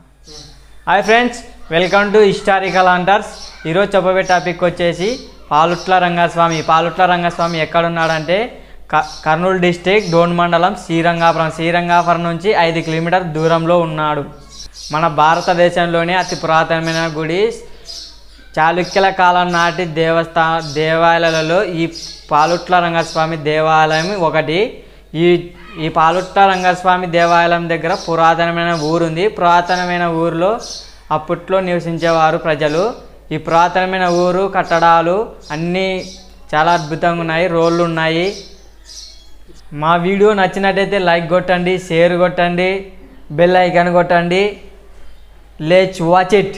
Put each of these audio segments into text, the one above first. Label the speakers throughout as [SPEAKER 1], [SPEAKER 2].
[SPEAKER 1] Hi friends welcome to historical hunters ఈరోజు చెప్పబోయే topic వచ్చేసి పాలుట్ల రంగస్వామి పాలుట్ల రంగస్వామి ఎక్కడున్నాడంటే క కర్నూలు డిస్టిక్ డోన్ మండలం శ్రీరంగాపురం శ్రీరంగాపురం నుంచి ఐదు కిలోమీటర్ దూరంలో ఉన్నాడు మన భారతదేశంలోనే అతి పురాతనమైన గుడి చాళుక్యుల కాలం నాటి దేవస్థా దేవాలయాలలో ఈ పాలుట్ల రంగస్వామి దేవాలయం ఒకటి ఈ ఈ పాలుట్ల రంగస్వామి దేవాలయం దగ్గర పురాతనమైన ఊరుంది పురాతనమైన ఊరిలో అప్పట్లో నివసించేవారు ప్రజలు ఈ పురాతనమైన ఊరు కట్టడాలు అన్నీ చాలా అద్భుతంగా ఉన్నాయి రోళ్ళు ఉన్నాయి మా వీడియో నచ్చినట్టయితే లైక్ కొట్టండి షేర్ కొట్టండి బెల్ ఐకాన్ కొట్టండి లెట్స్ వాచ్ ఇట్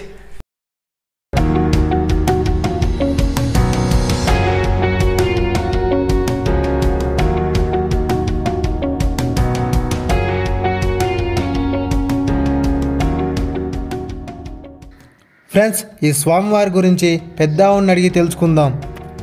[SPEAKER 2] ఫ్రెండ్స్ ఈ స్వామివారి గురించి పెద్దవాడిని అడిగి తెలుసుకుందాం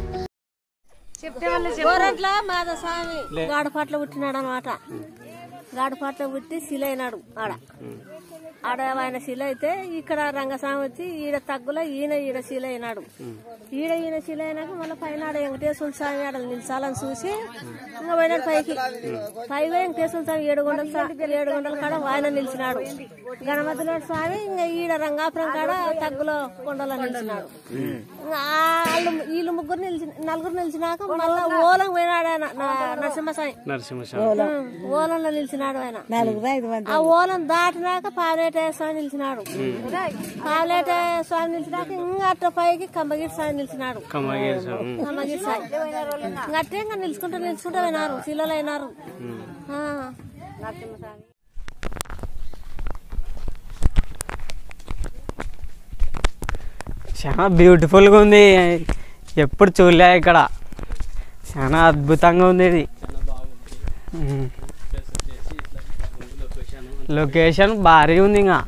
[SPEAKER 3] గోరంట్ల మాద స్వామి గాడపాట్ల పుట్టినాడు అనమాట గాడపాట్ల పుట్టి శిల అయినాడు ఆడ ఆడ ఆయన శిల అయితే ఇక్కడ రంగస్వామి వచ్చి ఈడ తగ్గులో ఈయన ఈడ శిల అయినాడు ఈడ ఈయన శిల అయినాక మళ్ళీ పైన ఆడ వెంకటేశ్వర స్వామి ఆడ నిలిచాలని చూసి ఇంకా పోయినాడు పైకి పైగా వెంకటేశ్వర స్వామి ఏడు గంటల సా- ఏడు గంటల కాడ ఆయన నిలిచినాడు గణపతిలో స్వామి ఇంకా ఈడ రంగాపురం కాడ తగ్గులో కొండలో నిలిచినాడు ఇంకా వాళ్ళు వీళ్ళు ముగ్గురు నిలిచి నలుగురు నిలిచినాక మళ్ళా ఓలం పోయినాడు ఆయన నా- నరసింహస్వామి ఉం, ఓలంలో నిలిచినాడు ఆయన ఆ ఓలం దాటినాక పాలేట స్వామి నిలిచినాడు పాలేట స్వామి నిలిచినాక ఇంకా అట్ట పైకి కంబగిరి స్వామి నిలిచినాడు కంబగిరి స్వామి ఇంకా అట్టే ఇంకా నిలుచుకుంటూ నిలుచుకుంటూ పోయినారు శిలలు అయినారు ఆ, నరసింహస్వామి
[SPEAKER 1] చాలా బ్యూటిఫుల్గా ఉంది ఎప్పుడు చూడలే ఇక్కడ చాలా అద్భుతంగా ఉంది ఇది ఉమ్. లొకేషన్ భారీ ఉంది ఇంకా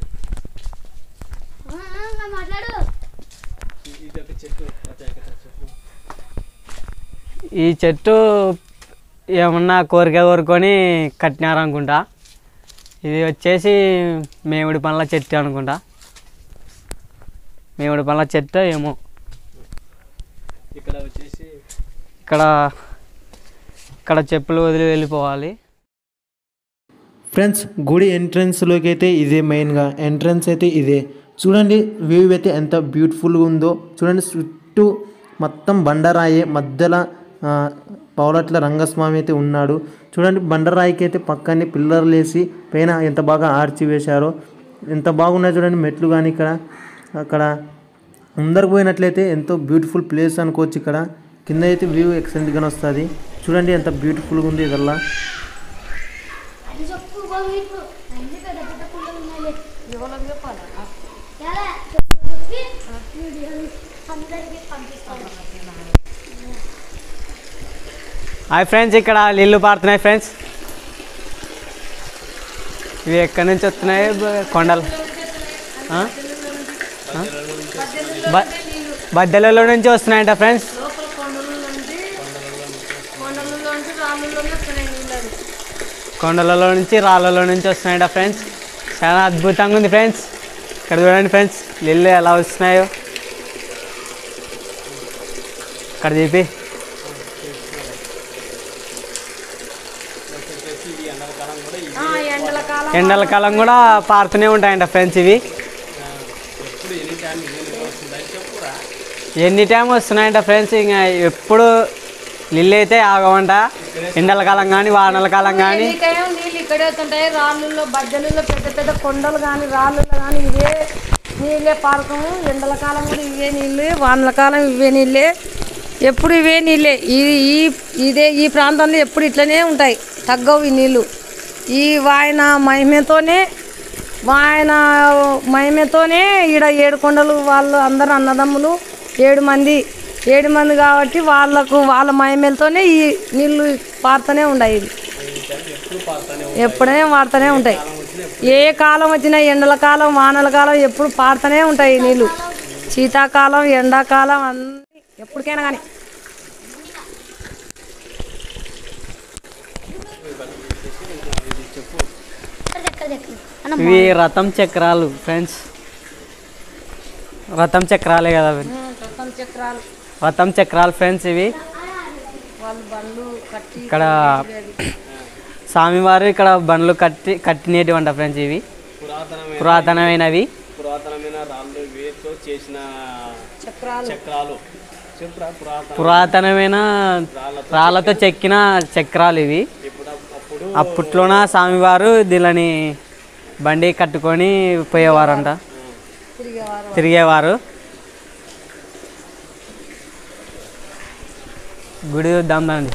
[SPEAKER 1] ఈ చెట్టు ఏమన్నా కోరిక కోరుకొని కట్టినారు అనుకుంటా ఇది వచ్చేసి మేమిడి పండ్ల చెట్టు అనుకుంటా మేమిడి పండ్ల చెట్టు ఏమో
[SPEAKER 4] ఇక్కడ వచ్చేసి
[SPEAKER 1] ఇక్కడ ఇక్కడ చెప్పులు వదిలి వెళ్ళిపోవాలి
[SPEAKER 2] ఫ్రెండ్స్ గుడి ఎంట్రన్స్లోకి అయితే ఇదే మెయిన్గా ఎంట్రన్స్ అయితే ఇదే చూడండి వ్యూ అయితే ఎంత బ్యూటిఫుల్గా ఉందో చూడండి చుట్టూ మొత్తం బండరాయే మధ్యలో ఆ, పౌలట్ల రంగస్వామి అయితే ఉన్నాడు చూడండి బండరాయికి అయితే పక్కనే పిల్లర్లు వేసి పైన ఎంత బాగా ఆర్చి వేశారో ఎంత బాగున్నాయి చూడండి మెట్లు కానీ ఇక్కడ అక్కడ ముందరకు పోయినట్లయితే ఎంతో బ్యూటిఫుల్ ప్లేస్ అనుకోవచ్చు ఇక్కడ కింద అయితే వ్యూ ఎక్సలెంట్గానే వస్తుంది చూడండి ఎంత బ్యూటిఫుల్గా ఉంది ఇదల్లా
[SPEAKER 1] హాయ్ ఫ్రెండ్స్ ఇక్కడ నీళ్ళు పారుతున్నాయి ఫ్రెండ్స్ ఇవి ఎక్కడి నుంచి వస్తున్నాయి బ- కొండలు ఆ? ఆ? బ- బద్దెలలో నుంచి వస్తున్నాయంట ఫ్రెండ్స్ కొండలలో నుంచి రాళ్ళలో నుంచి వస్తున్నాయంట ఫ్రెండ్స్ చాలా అద్భుతంగా ఉంది ఫ్రెండ్స్ ఇక్కడ చూడండి ఫ్రెండ్స్ నీళ్ళు ఎలా వస్తున్నాయో ఇక్కడ చెప్పి ఎండల కాలం కూడా పారుతూనే ఉంటాయంట ఫ్రెండ్స్ ఇవి ఎన్ని టైం వస్తున్నాయంట ఫ్రెండ్స్ ఇంకా ఎప్పుడు నీళ్ళు అయితే ఆగవంట ఎండల కాలం కానీ వానల కాలం కానీ
[SPEAKER 3] నీకేం నీళ్ళు ఇక్కడే వస్తుంటాయి రాళ్ళల్లో బద్దెలలో పెద్ద పెద్ద కొండలు కానీ రాళ్ళల్లో కానీ ఇవే నీళ్ళే పారకము ఎండల కాలం కూడా ఇవే నీళ్ళే వానల కాలం ఇవే నీళ్ళే ఎప్పుడు ఇవే నీళ్ళే ఈ ఈ ఇదే ఈ ప్రాంతంలో ఎప్పుడు ఇట్లనే ఉంటాయి తగ్గవు ఈ నీళ్ళు ఈ వాయన మహిమతోనే వాయన మహిమతోనే ఈడ ఏడు కొండలు వాళ్ళు అందరు అన్నదమ్ములు ఏడు మంది ఏడు మంది కాబట్టి వాళ్ళకు వాళ్ళ మహిమలతోనే ఈ నీళ్ళు పారుతూనే ఉన్నాయి ఇది ఎప్పుడైనా వాడుతూనే ఉంటాయి ఏ కాలం వచ్చినా ఎండల కాలం వానల కాలం ఎప్పుడు పారుతూనే ఉంటాయి ఈ నీళ్ళు శీతాకాలం ఎండాకాలం అన్ని ఎప్పటికైనా కానీ
[SPEAKER 1] ఇవి రథం చక్రాలు ఫ్రెండ్స్ రథం చక్రాలే కదా అవి.
[SPEAKER 3] రథం చక్రాలు
[SPEAKER 1] రథం చక్రాలు ఫ్రెండ్స్ ఇవి
[SPEAKER 3] వాళ్ళు బండ్లు కట్టి
[SPEAKER 1] ఇక్కడ స్వామివారు ఇక్కడ బండ్లు కట్టి కట్టినేటివి అంట ఫ్రెండ్స్ ఇవి
[SPEAKER 4] పురాతనమైన
[SPEAKER 1] పురాతనమైనవి
[SPEAKER 4] పురాతనమైన రాళ్ళు వేరుతో చేసిన
[SPEAKER 3] చక్రాలు
[SPEAKER 4] చక్రాలు చెప్పరా పురాతన
[SPEAKER 1] పురాతనమైన రాళ్ళతో చెక్కిన చక్రాలు ఇవి
[SPEAKER 4] ఇప్పుడు అప్పుడు
[SPEAKER 1] అప్పట్లోన స్వామివారు దీనిని బండి కట్టుకొని పోయేవారంట
[SPEAKER 3] తిరిగేవారు
[SPEAKER 1] తిరిగేవారు గుడి చూద్దాం దండి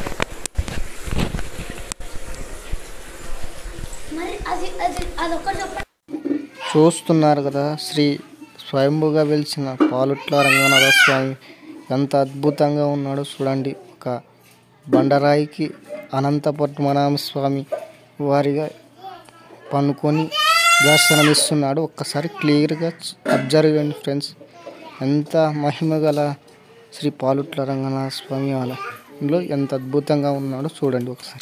[SPEAKER 5] చూస్తున్నారు కదా శ్రీ స్వయంభుగా వెలిసిన పాలుట్ల రంగనాథ స్వామి ఎంత అద్భుతంగా ఉన్నాడో చూడండి ఒక బండరాయికి అనంత పద్మనాభ స్వామి వారిగా పనుకొని దర్శనమిస్తున్నాడు ఒక్కసారి క్లియర్గా అబ్జర్వ్ చేయండి ఫ్రెండ్స్ ఎంత మహిమ గల శ్రీ పాలుట్ల రంగనాథ స్వామి ఆలయంలో ఎంత అద్భుతంగా ఉన్నాడో చూడండి ఒకసారి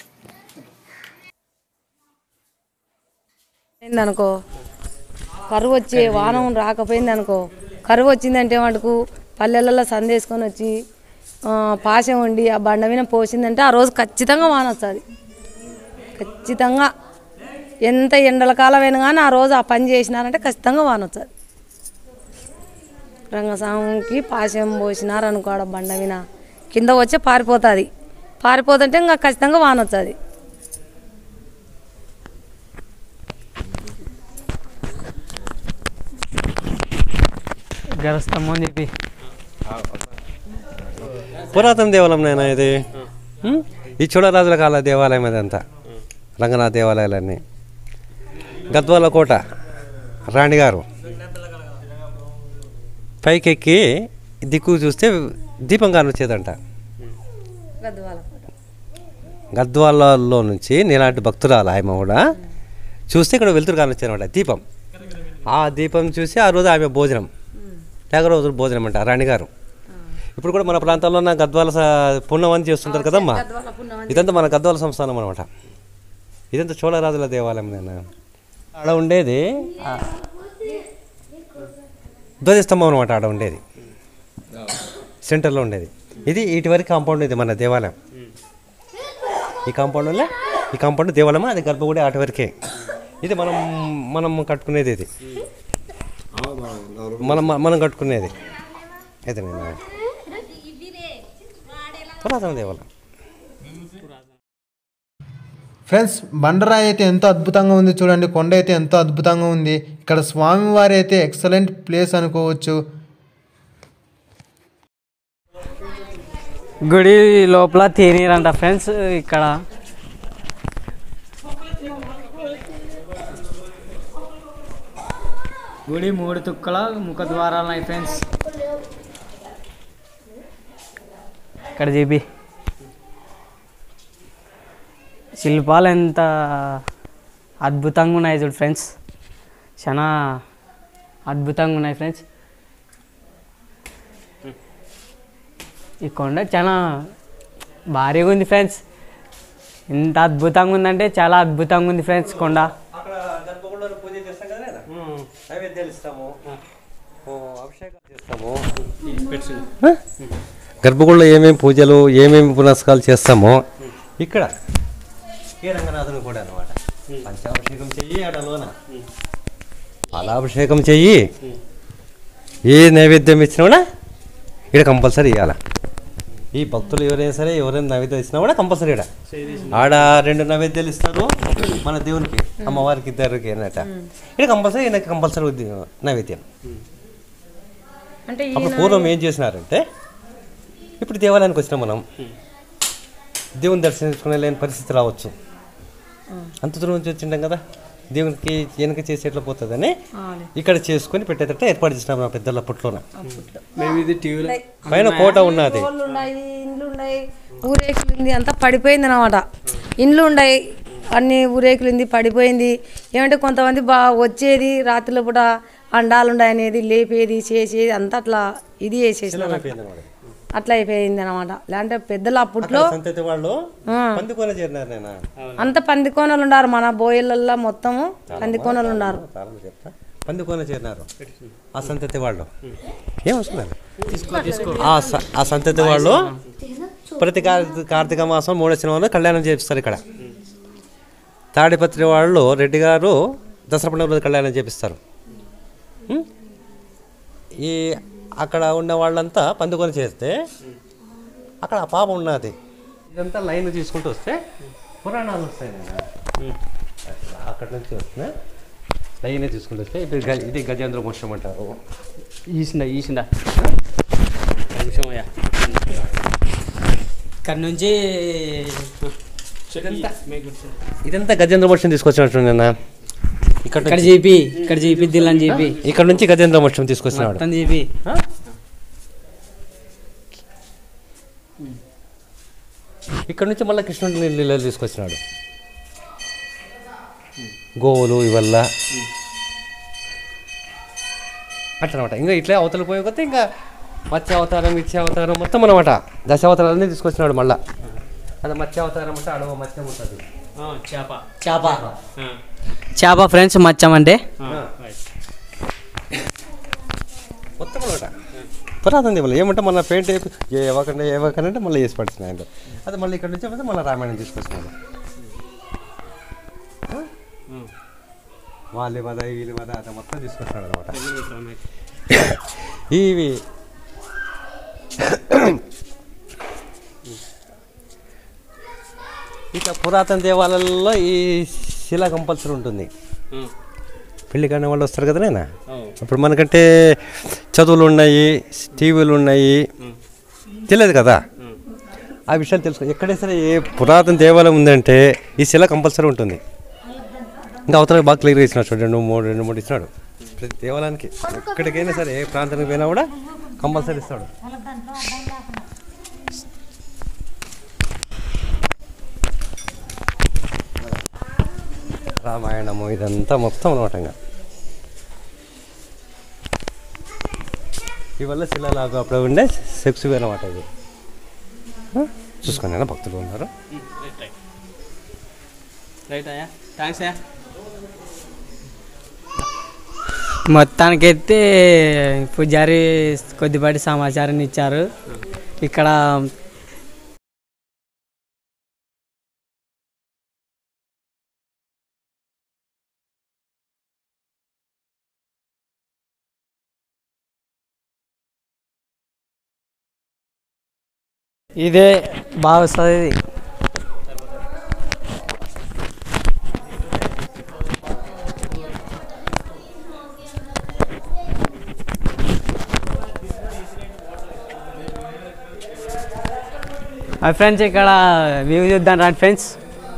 [SPEAKER 6] అనుకో కరువు వచ్చి వానం రాకపోయింది అనుకో కరువు వచ్చిందంటే మటుకు పల్లెలలో సందేసుకొని వచ్చి ఆ, పాశం వండి ఆ బండ మీద పోసిందంటే ఆ రోజు ఖచ్చితంగా వాన వస్తుంది ఖచ్చితంగా ఎంత ఎండల కాలమైనా కానీ ఆ రోజు ఆ పని చేసినారంటే ఖచ్చితంగా వాన వస్తుంది రంగస్వామికి పాశం పోసినారనుకో ఆడ బండ మీద కింద వచ్చి పారిపోతుంది పారిపోతుంటే ఇంకా ఖచ్చితంగా వాన వస్తుంది
[SPEAKER 1] గరస్తంభం చెప్పి
[SPEAKER 7] పురాతన దేవాలయం నాయన ఇది ఉం? ఈ చోళరాజుల కాల దేవాలయం అదంతా రంగనాథ దేవాలయాలన్నీ గద్వాల కోట రాణి గారు పైకెక్కి దిక్కు చూస్తే దీపం కానొచ్చేదంట గద్వాలలో నుంచి నీలాంటి భక్తురాలు ఆమె కూడా చూస్తే ఇక్కడ వెలుతురు కానొచ్చారనమాట దీపం ఆ దీపం చూసి ఆ రోజు ఆమె భోజనం లేక రోజు భోజనం అంట రాణి గారు ఇప్పుడు కూడా మన ప్రాంతాల్లో ఉన్న గద్వాల స- పుణ్యమని చేస్తుంటారు కదమ్మా ఇదంతా మన గద్వాల సంస్థానం అనమాట ఇదంతా చోళరాజుల దేవాలయం నేను ఆడ ఉండేది ఆ, ధ్వజస్తంభం అనమాట ఆడ ఉండేది సెంటర్లో ఉండేది ఇది ఇటు వరకు కాంపౌండ్ ఇది మన దేవాలయం ఈ కాంపౌండ్లో ఈ కాంపౌండ్ దేవాలయం అది గర్భగుడి అటు వరకే ఇది మనం మనం కట్టుకునేది ఇది మనం మనం కట్టుకునేది అయితే నేను పురాతన దేవాలయం
[SPEAKER 2] ఫ్రెండ్స్ బండరాయి అయితే ఎంతో అద్భుతంగా ఉంది చూడండి కొండ అయితే ఎంతో అద్భుతంగా ఉంది ఇక్కడ స్వామివారి అయితే ఎక్సలెంట్ ప్లేస్ అనుకోవచ్చు
[SPEAKER 1] గుడి లోపల తేనీరంట ఫ్రెండ్స్ ఇక్కడ గుడి మూడు తుక్కల ముఖ ద్వారాలు ఉన్నాయి ఫ్రెండ్స్ ఇక్కడ చెప్పి శిల్పాలు ఎంత అద్భుతంగా ఉన్నాయి చూడు ఫ్రెండ్స్ చాలా అద్భుతంగా ఉన్నాయి ఫ్రెండ్స్ ఈ కొండ చాలా భారీగా ఉంది ఫ్రెండ్స్ ఎంత అద్భుతంగా ఉందంటే చాలా అద్భుతంగా ఉంది ఫ్రెండ్స్ కొండ
[SPEAKER 7] అక్కడ గర్భగుడిలో పూజ చేస్తాం కదా నైవేద్యాలు ఇస్తాము అభిషేకాలు చేస్తాము గర్భగుడిలో ఏమేమి పూజలు ఏమేమి పునస్కారాలు చేస్తామో ఇక్కడ ఈ రంగనాథుని కూడా అనమాట పంచాభిషేకం చెయ్యి ఆడలోన పాలాభిషేకం చెయ్యి ఏ నైవేద్యం ఇచ్చినా కూడా ఇక్కడ కంపల్సరీ ఇవ్వాలి ఈ భక్తులు ఎవరైనా సరే ఎవరైనా నైవేద్యం ఇచ్చినా కూడా కంపల్సరీ ఇక్కడ ఆడ రెండు నైవేద్యాలు ఇస్తారు మన దేవునికి అమ్మవారికి ఇద్దరికి అన్నట్ట ఇక్కడ కంపల్సరీ ఈయనకి కంపల్సరీ ఉద్ది- నైవేద్యం
[SPEAKER 6] అంటే
[SPEAKER 7] అప్పుడు పూర్వం ఏం చేసినారంటే ఇప్పుడు దేవాలయానికి వచ్చినాం మనం దేవుని దర్శించుకునే లేని పరిస్థితి రావచ్చు అంత దూరం నుంచి వచ్చింటాం కదా దేవునికి వెనక చేసి ఎట్లా పోతుందని ఇక్కడ చేసుకొని పెట్టేటట్టు ఏర్పాటు చేసినాం నా పెద్దల అప్పట్లోన పైన కోట ఉన్నది
[SPEAKER 6] రోడ్లు ఉన్నాయి ఇండ్లు ఉన్నాయి ఊరేకులు ఉంది అంతా పడిపోయింది అనమాట ఇండ్లు ఉన్నాయి అన్ని ఊరేకులు ఉంది పడిపోయింది ఏమంటే కొంతమంది బా వచ్చేది రాత్రిలో పూట అండాలు ఉన్నాయి అనేది లేపేది చేసేది అంతా అట్లా ఇది చేసేసినారు
[SPEAKER 7] అయిపోయింది అన్నమాట.
[SPEAKER 6] అట్లా అయిపోయింది అనమాట లేదంటే పెద్దలు అప్పట్లో
[SPEAKER 7] సంతతి వాళ్ళు
[SPEAKER 6] ఆ,
[SPEAKER 7] పందుకొని చేరినారు నేను
[SPEAKER 6] అంత పందికోనలు ఉన్నారు మన బోయిలల్లో మొత్తము పందికోనలు ఉన్నారు
[SPEAKER 7] చాలా మంది చెప్తా పందుకొని చేరినారు ఆ సంతతి వాళ్ళు ఏం వస్తున్నారు ఆ స- ఆ సంతతి వాళ్ళు ప్రతి కార్తీ- కార్తీక మాసం మూడో సినిమాలో కళ్యాణం చేపిస్తారు ఇక్కడ తాడిపత్రి వాళ్ళు రెడ్డి గారు దసరా పండుగ రోజు కళ్యాణం చేపిస్తారు ఉం? ఈ అక్కడ ఉన్న వాళ్ళంతా పందుకొని చేస్తే అక్కడ ఆ పాప ఉన్నది ఇదంతా లైన్ తీసుకుంటూ వస్తే పురాణాలు వస్తాయి నాయనా. అక్కడ నుంచి వస్తే లైన్ తీసుకుంటూ వస్తే ఇది గ- ఇది గజేంద్ర మోక్షం అంటారు
[SPEAKER 1] ఈసిండ ఈసిండ నిమిషమయ్యా ఇక్కడ నుంచి
[SPEAKER 7] ఇదంతా గజేంద్ర మోక్షం తీసుకొచ్చినట్టు నిన్న ఇక్కడ
[SPEAKER 1] ఇక్కడ
[SPEAKER 7] నుంచి-
[SPEAKER 1] చేపి ఇక్కడ చేపిద్దిల్ అని చెప్పి
[SPEAKER 7] ఇక్కడ నుంచి గజేంద్ర మోక్షం తీసుకొచ్చినాడు
[SPEAKER 1] మొత్తం చేపి
[SPEAKER 7] ఇక్కడ నుంచి మళ్ళీ కృష్ణుడి నీళ్ళు తీసుకొచ్చినాడు గోవులు ఇవల్ల అట్లనమాట ఇంకా ఇట్లే అవతల పోయే కొత్త ఇంకా మత్స్య అవతారం ఇచ్చే అవతారం మొత్తం అనమాట దశావతారాలన్నీ తీసుకొచ్చినాడు మళ్ళా అది మత్స్య అవతారం అంటే అడవ మత్స్యం ఉంటుంది
[SPEAKER 4] చేప
[SPEAKER 1] చేప చేప ఫ్రెండ్స్ మచ్చం అంటే
[SPEAKER 7] మొత్తం అనమాట పురాతన దేవులు ఏమంటే మళ్ళీ పెయింట్ వేపి ఏ ఎవకండి ఏవకంటే మళ్ళీ వేసి పడుతుంది ఆయన అది మళ్ళీ ఇక్కడ నుంచి పోతే మళ్ళీ రామాయణం తీసుకొచ్చినాడు వాళ్ళ వద వీళ్ళ వద అది మొత్తం తీసుకొచ్చినాడు అనమాట ఇవి ఇక పురాతన దేవాలయాల్లో ఈ శిల కంపల్సరీ ఉంటుంది పెళ్లి కానీ వాళ్ళు వస్తారు కదా నేనా ఇప్పుడు మనకంటే చదువులు ఉన్నాయి టీవీలు ఉన్నాయి తెలియదు కదా ఆ విషయాలు తెలుసుకో ఎక్కడైనా సరే ఏ పురాతన దేవాలయం ఉందంటే ఈ శిల కంపల్సరీ ఉంటుంది ఇంకా అవతల బాగా క్లియర్ ఇచ్చినాడు చూడండి రెండు మూడు రెండు మూడు ఇచ్చినాడు ప్రతి దేవాలయానికి ఎక్కడికైనా సరే ఏ ప్రాంతానికి పోయినా కూడా కంపల్సరీ ఇస్తాడు రామాయణము ఇదంతా మొత్తం అనమాట ఇంకా ఇవల్ల శిలాలాగా అప్పుడు ఉండే సెక్స్ అనమాట ఇది ఆ? చూసుకోండి అన్న భక్తులు ఉన్నారు
[SPEAKER 1] రైట్ అయ్యా థ్యాంక్స్ అయ్యా మొత్తానికైతే పూజారి కొద్దిపాటి సమాచారాన్ని ఇచ్చారు ఇక్కడ ఇదే బాగా వస్తుంది ఇది ఆ ఫ్రెండ్స్ ఇక్కడ వ్యూ చూద్దాం రండి ఫ్రెండ్స్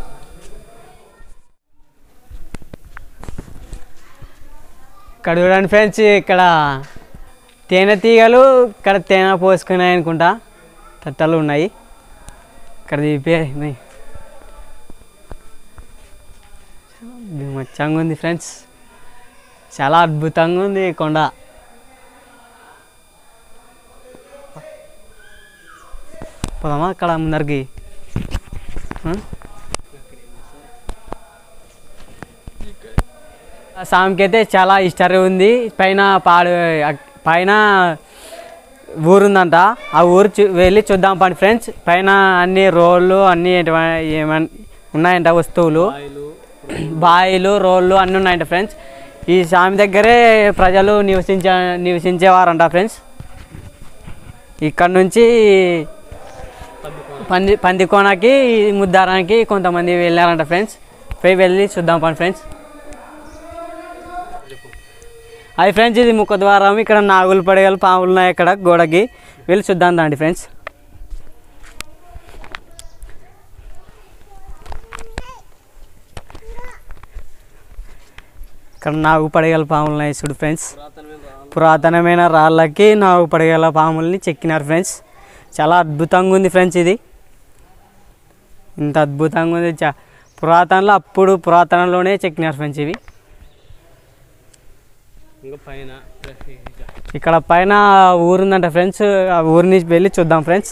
[SPEAKER 1] ఇక్కడ చూడండి ఫ్రెండ్స్ ఇక్కడ తేనె తీగలు ఇక్కడ తేనె పోసుకున్నాయి అనుకుంటా తట్టలు ఉన్నాయి ఇక్కడ తీపే ఉన్నాయి మచ్చంగా ఉంది ఫ్రెండ్స్ చాలా అద్భుతంగా ఉంది ఈ కొండ పోదామా అక్కడ ముందరికి ఆ? ఆ స్వామికి అయితే చాలా హిస్టరీ ఉంది పైన పాడు పైన ఊరుందంట ఆ ఊరు చూ వెళ్ళి చూద్దాం పండి ఫ్రెండ్స్ పైన అన్ని రోళ్ళు అన్ని ఏమన్నా ఉన్నాయంట వస్తువులు బాయిలు రోళ్ళు అన్నీ ఉన్నాయంట ఫ్రెండ్స్ ఈ స్వామి దగ్గరే ప్రజలు నివసించే నివసించేవారంట ఫ్రెండ్స్ ఇక్కడ నుంచి పంది పందికోనకి ముద్దారానికి కొంతమంది వెళ్ళారంట ఫ్రెండ్స్ పోయి వెళ్ళి చూద్దాం పండి ఫ్రెండ్స్ అది ఫ్రెండ్స్ ఇది ముఖ ద్వారం ఇక్కడ నాగులు పడగలు పాములు ఉన్నాయి ఇక్కడ గోడకి వెళ్ళి చూద్దాం దాండి ఫ్రెండ్స్ ఇక్కడ నాగు పడగల పాములు ఉన్నాయి చూడు ఫ్రెండ్స్ పురాతనమైన రాళ్ళకి నాగు పడగల పాముల్ని చెక్కినారు ఫ్రెండ్స్ చాలా అద్భుతంగా ఉంది ఫ్రెండ్స్ ఇది ఇంత అద్భుతంగా ఉంది చా పురాతనలో అప్పుడు పురాతనలోనే చెక్కినారు ఫ్రెండ్స్ ఇవి
[SPEAKER 4] ఇంకా పైన ఇక
[SPEAKER 1] ఇక్కడ పైన ఊరు ఉందంట ఫ్రెండ్స్ ఆ ఊరి నుంచి వెళ్ళి చూద్దాం ఫ్రెండ్స్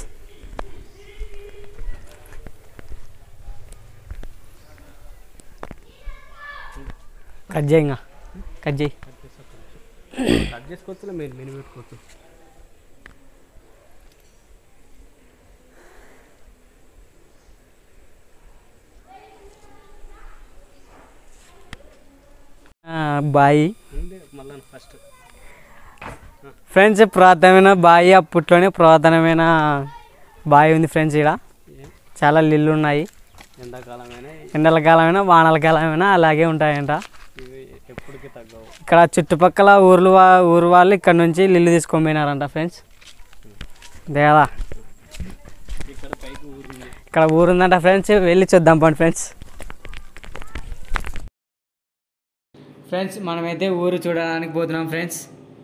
[SPEAKER 1] కట్ చేయి ఇంకా కట్ చేయి
[SPEAKER 4] కట్ చేసుకోవచ్చు మీరు మెను పెట్టుకోవచ్చు
[SPEAKER 1] ఆ, బాయి
[SPEAKER 4] మళ్ళీ ఫస్ట్
[SPEAKER 1] ఫ్రెండ్స్ పురాతనమైన బాయి అప్పట్లోనే పురాతనమైన బావి ఉంది ఫ్రెండ్స్ ఇక్కడ చాలా నీళ్ళు ఉన్నాయి
[SPEAKER 4] ఎండాకాలమైనా
[SPEAKER 1] ఎండల కాలమైనా వానల కాలమైనా అలాగే ఉంటాయంట
[SPEAKER 4] ఇవి ఎప్పటికీ తగ్గవు
[SPEAKER 1] ఇక్కడ చుట్టుపక్కల ఊర్లు వా- ఊరు వాళ్ళు ఇక్కడ నుంచి నీళ్ళు తీసుకొని పోయినారంట ఫ్రెండ్స్ దేదా
[SPEAKER 4] ఇక్కడ పైకి ఊరుంది
[SPEAKER 1] ఇక్కడ ఊరు ఉందంట ఫ్రెండ్స్ వెళ్ళి చూద్దాం పండి ఫ్రెండ్స్ ఫ్రెండ్స్ మనమైతే ఊరు చూడడానికి పోతున్నాం friends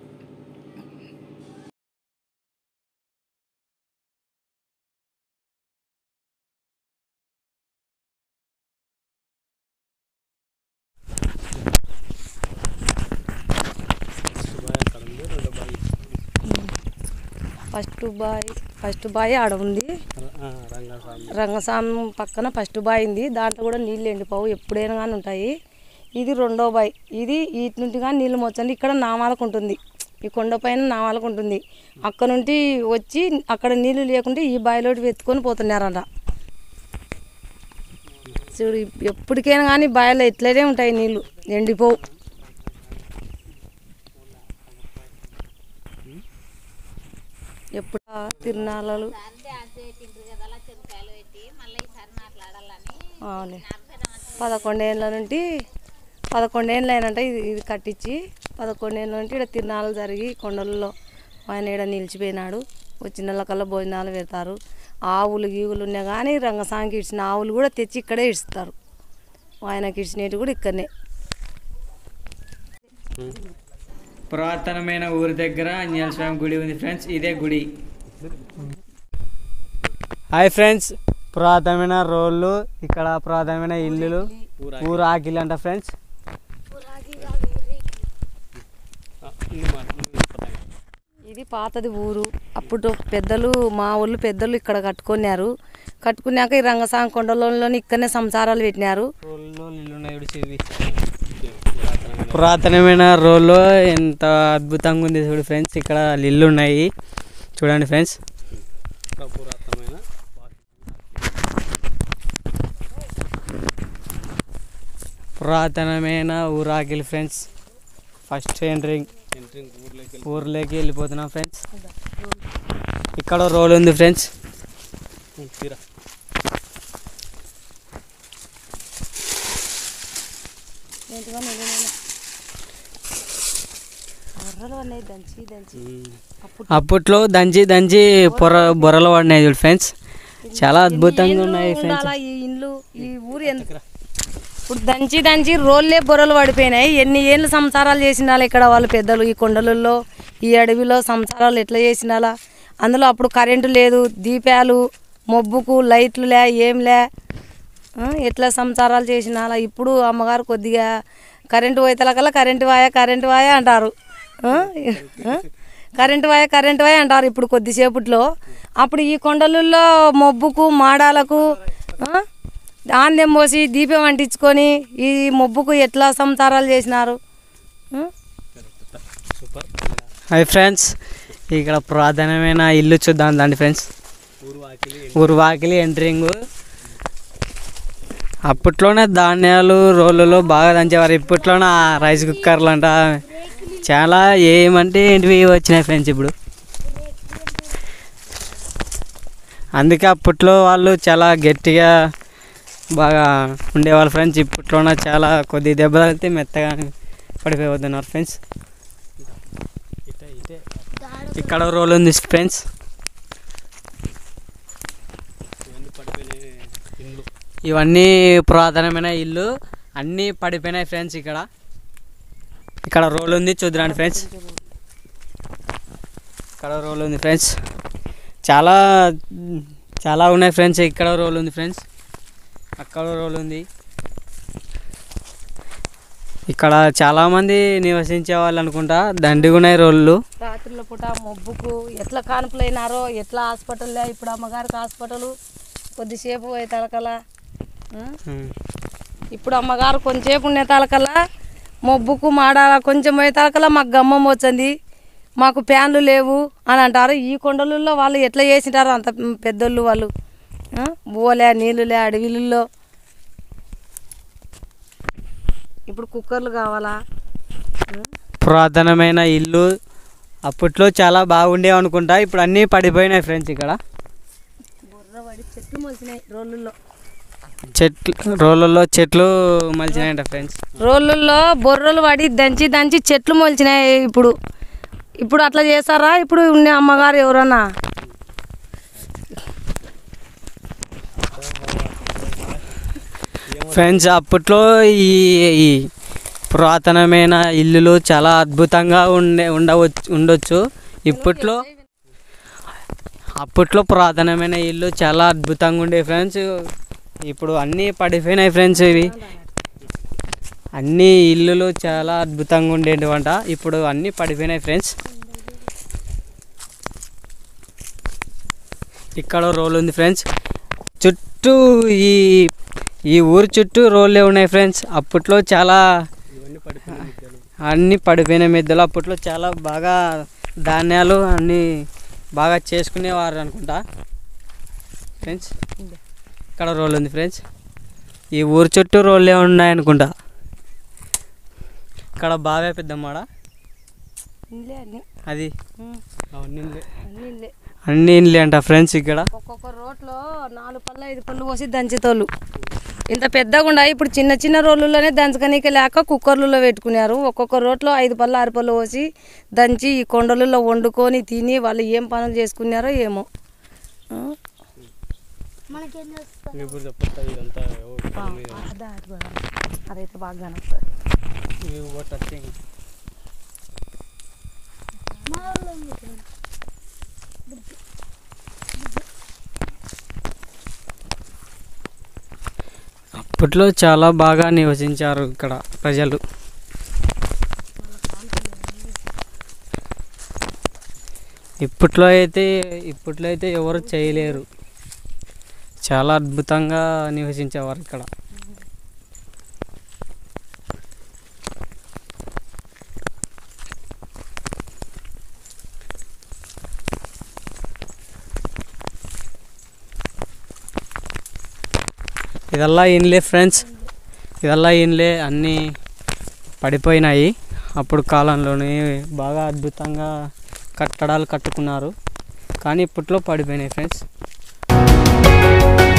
[SPEAKER 6] first boy first boy ఆడ ఉంది
[SPEAKER 4] రంగస్వామి
[SPEAKER 6] రంగస్వామి పక్కన ఫస్ట్ బాయ్ ఉంది దాంట్లో కూడా నీళ్ళు ఎండిపోవు ఎప్పుడైనా కానీ ఉంటాయి ఇది రెండో బాయ్ ఇది వీటి నుండి కానీ నీళ్ళు మోచండి ఇక్కడ నామాలకు ఉంటుంది ఈ కొండ పైన నామాలకు ఉంటుంది అక్కడ నుండి వచ్చి అక్కడ నీళ్ళు లేకుంటే ఈ బావిలోటి వెతుకొని పోతున్నారంట చూడు ఎప్పటికైనా కానీ బావిలో ఇట్లనే ఉంటాయి నీళ్ళు ఎండిపోవు ఎప్పుడు తిరునాళ్ళు అవునులే పదకొండేళ్ళ నుండి పదకొండేళ్ళు అయినంట ఇది ఇది కట్టించి పదకొండేళ్ళ నుండి ఇక్కడ తిరునాళ్ళు జరిగి కొండలలో ఆయన ఇక్కడ నిలిచిపోయినాడు వచ్చిన వాళ్ళకల్లా భోజనాలు పెడతారు ఆవులు గీవులు ఉన్నా కానీ రంగస్వామికి ఇడిచిన ఆవులు కూడా తెచ్చి ఇక్కడే ఇడుస్తారు ఆయనకి ఇడిచినవి కూడా ఇక్కడనే
[SPEAKER 1] పురాతనమైన ఊరి దగ్గర ఆంజనేయ స్వామి గుడి ఉంది ఫ్రెండ్స్ ఇదే గుడి హాయ్ ఫ్రెండ్స్ పురాతనమైన రోళ్ళు ఇక్కడ పురాతనమైన ఇల్లులు ఊరు ఆకిలి అంట ఫ్రెండ్స్
[SPEAKER 6] ఇది పాతది ఊరు అప్పుడు పెద్దలు మా ఊళ్ళు పెద్దలు ఇక్కడ కట్టుకున్నారు కట్టుకున్నాక ఈ రంగస్వామి కొండలోని ఇక్కడనే సంసారాలు పెట్టినారు
[SPEAKER 1] రోళ్ళు ఇల్లు ఉన్నాయి చూడు చెవి పురాతనమైన రోల్లో ఎంత అద్భుతంగా ఉంది చూడు ఫ్రెండ్స్ ఇక్కడ ఇల్లు ఉన్నాయి చూడండి ఫ్రెండ్స్
[SPEAKER 4] పురాతనమైన
[SPEAKER 1] పురాతనమైన ఊరాకిలి ఫ్రెండ్స్ ఫస్ట్ ఎంట్రింగ్
[SPEAKER 4] ఎంట్రింగ్ ఊర్లోకి
[SPEAKER 1] ఊర్లోకి వెళ్ళిపోతున్నాం ఫ్రెండ్స్ ఇక్కడ రోల్ ఉంది ఫ్రెండ్స్
[SPEAKER 4] వెళ్ళి తీరా
[SPEAKER 6] బొర్రలు ఉన్నాయి దంచి దంచి
[SPEAKER 1] అప్పట్లో దంచి దంచి పొర బొర్రలు పడినాయి చూడు ఫ్రెండ్స్ చాలా అద్భుతంగా ఉన్నాయి ఫ్రెండ్స్
[SPEAKER 6] ఉండాలా ఈ ఇండ్లు ఈ ఊరు ఎంత ఇప్పుడు దంచి దంచి రోళ్ళే బొర్రలు పడిపోయినాయి ఎన్ని ఏళ్ళు సంసారాలు చేసినాలా ఇక్కడ వాళ్ళు పెద్దలు ఈ కొండలలో ఈ అడవిలో సంసారాలు ఎట్లా చేసినాలా అందులో అప్పుడు కరెంటు లేదు దీపాలు మొబ్బుకు లైట్లు లే ఏం లే ఆ, ఎట్లా సంసారాలు చేసినాలా ఇప్పుడు అమ్మగారు కొద్దిగా కరెంటు పోయితలకల్లా కరెంటు వాయ కరెంటు వాయ అంటారు ఆ? ఆ? కరెంటు వాయ కరెంటు వాయ అంటారు ఇప్పుడు కొద్దిసేపట్లో అప్పుడు ఈ కొండలలో మొబ్బుకు మాడాలకు ఆ? ఆందెం పోసి దీపం అంటించుకొని ఈ మొబ్బుకు ఎట్లా సంసారాలు చేసినారు ఆ?
[SPEAKER 1] హాయ్ ఫ్రెండ్స్ ఇక్కడ పురాతనమైన ఇల్లు చూద్దాం దాండి ఫ్రెండ్స్
[SPEAKER 4] ఊరు వాకిలి
[SPEAKER 1] ఊరు వాకిలి ఎంట్రింగ్ అప్పట్లోనే ధాన్యాలు రోళ్ళలో బాగా దంచేవారు ఇప్పట్లోనే ఆ రైస్ కుక్కర్లు అంట చాలా ఏమంటే ఏంటివి వచ్చినాయి ఫ్రెండ్స్ ఇప్పుడు అందుకే అప్పట్లో వాళ్ళు చాలా గట్టిగా బాగా ఉండేవాళ్ళు ఫ్రెండ్స్ ఇప్పట్లోనే చాలా కొద్ది దెబ్బ తగిలితే మెత్తగా పడిపోతున్నారు ఫ్రెండ్స్
[SPEAKER 4] ఇటే ఇటే
[SPEAKER 1] ఇక్కడ రోల్ ఉంది ఫ్రెండ్స్
[SPEAKER 4] ఇవన్నీ పడిపోయినాయి ఇండ్లు
[SPEAKER 1] ఇవన్నీ పురాతనమైన ఇల్లు అన్నీ పడిపోయినాయి ఫ్రెండ్స్ ఇక్కడ ఇక్కడ రోల్ ఉంది చూద్దాండి ఫ్రెండ్స్ ఇక్కడ రోల్ ఉంది ఫ్రెండ్స్ చాలా చాలా ఉన్నాయి ఫ్రెండ్స్ ఇక్కడ రోల్ ఉంది ఫ్రెండ్స్ అక్కడ రోల్ ఉంది ఇక్కడ చాలా మంది నివసించే వాళ్ళు అనుకుంటా దండిగున్నాయి రోళ్ళు
[SPEAKER 6] రాత్రుల పూట మబ్బుకు ఎట్లా కానుపులైనారో ఎట్లా హాస్పిటల్లో ఇప్పుడు అమ్మగారికి హాస్పిటల్ కొద్దిసేపు పోయే తలకల ఇప్పుడు అమ్మగారు కొంచెంసేపు ఉండే తలకల మబ్బుకు మాడాల కొంచెం పోయే తలకల మాకు గమ్మం వచ్చింది మాకు ఫ్యాన్లు లేవు అని అంటారు ఈ కొండలలో వాళ్ళు ఎట్లా చేసింటారు అంత పెద్దోళ్ళు వాళ్ళు ఆ? బోలే నీళ్ళులే అడవిలలో ఇప్పుడు కుక్కర్లు కావాలా
[SPEAKER 1] పురాతనమైన ఇల్లు అప్పట్లో చాలా బాగుండేవి అనుకుంటా ఇప్పుడు అన్నీ పడిపోయినాయి ఫ్రెండ్స్ ఇక్కడ
[SPEAKER 6] బుర్రపడి చెట్లు మొలిచినాయి రోళ్ళల్లో
[SPEAKER 1] చెట్లు రోళ్ళల్లో చెట్లు మలిచినాయంట ఫ్రెండ్స్
[SPEAKER 6] రోళ్ళల్లో బొర్రలు పడి దంచి దంచి చెట్లు మొలిచినాయి ఇప్పుడు ఇప్పుడు అట్లా చేస్తారా ఇప్పుడు ఉన్న అమ్మగారు ఎవరన్నా
[SPEAKER 1] ఫ్రెండ్స్ అప్పట్లో ఈ ఈ పురాతనమైన ఇల్లులు చాలా అద్భుతంగా ఉండే ఉండవచ్చు ఉండొచ్చు ఇప్పట్లో అప్పట్లో పురాతనమైన ఇల్లు చాలా అద్భుతంగా ఉండే ఫ్రెండ్స్ ఇప్పుడు అన్నీ పడిపోయినాయి ఫ్రెండ్స్ ఇవి అన్ని ఇల్లులు చాలా అద్భుతంగా ఉండేటివంట ఇప్పుడు అన్నీ పడిపోయినాయి ఫ్రెండ్స్ ఇక్కడ రోల్ ఉంది ఫ్రెండ్స్ చుట్టూ ఈ ఈ ఊరు చుట్టూ రోళ్ళే ఉన్నాయి ఫ్రెండ్స్ అప్పట్లో చాలా అన్నీ పడిపోయిన మిద్దలు అప్పట్లో చాలా బాగా ధాన్యాలు అన్నీ బాగా చేసుకునేవారు అనుకుంటా ఫ్రెండ్స్ ఇక్కడ రోల్ ఉంది ఫ్రెండ్స్ ఈ ఊరు చుట్టూ రోళ్ళే ఉన్నాయి అనుకుంటా ఇక్కడ బాగా పెద్దమ్మాడ
[SPEAKER 6] ఇల్లే అన్ని
[SPEAKER 1] అది
[SPEAKER 4] అవన్నీ
[SPEAKER 6] అన్ని ఇల్లే
[SPEAKER 1] అన్ని ఇండ్లే అంట ఫ్రెండ్స్ ఇక్కడ
[SPEAKER 6] ఒక్కొక్క రోట్లో నాలుగు పళ్ళు ఐదు పళ్ళు పోసి దంచేతోళ్ళు ఇంత పెద్దగా ఉన్నాయి ఇప్పుడు చిన్న చిన్న రోళ్ళలోనే దంచకనీకి లేక కుక్కర్లలో పెట్టుకున్నారు ఒక్కొక్క రోట్లో ఐదు పళ్ళు ఆరు పళ్ళు పోసి దంచి ఈ కొండలలో వండుకొని తిని వాళ్ళు ఏం పనులు చేసుకున్నారో ఏమో ఆ?
[SPEAKER 4] ఇప్పుడు చెప్పొస్తా ఇదంతా ఎవరు
[SPEAKER 6] ఆ, అదే, అది కూడా. అదైతే బాగా కనపడుతుంది
[SPEAKER 4] ఇవి కూడా టచింగ్
[SPEAKER 1] అప్పట్లో చాలా బాగా నివసించారు ఇక్కడ ప్రజలు ఇప్పట్లో అయితే ఇప్పట్లో అయితే ఎవరు చేయలేరు చాలా అద్భుతంగా నివసించేవారు ఇక్కడ ఇదల్లా ఇన్లే ఫ్రెండ్స్ ఇదల్లా ఇన్లే అన్నీ పడిపోయినాయి అప్పుడు కాలంలోనే బాగా అద్భుతంగా కట్టడాలు కట్టుకున్నారు కానీ ఇప్పట్లో పడిపోయినాయి ఫ్రెండ్స్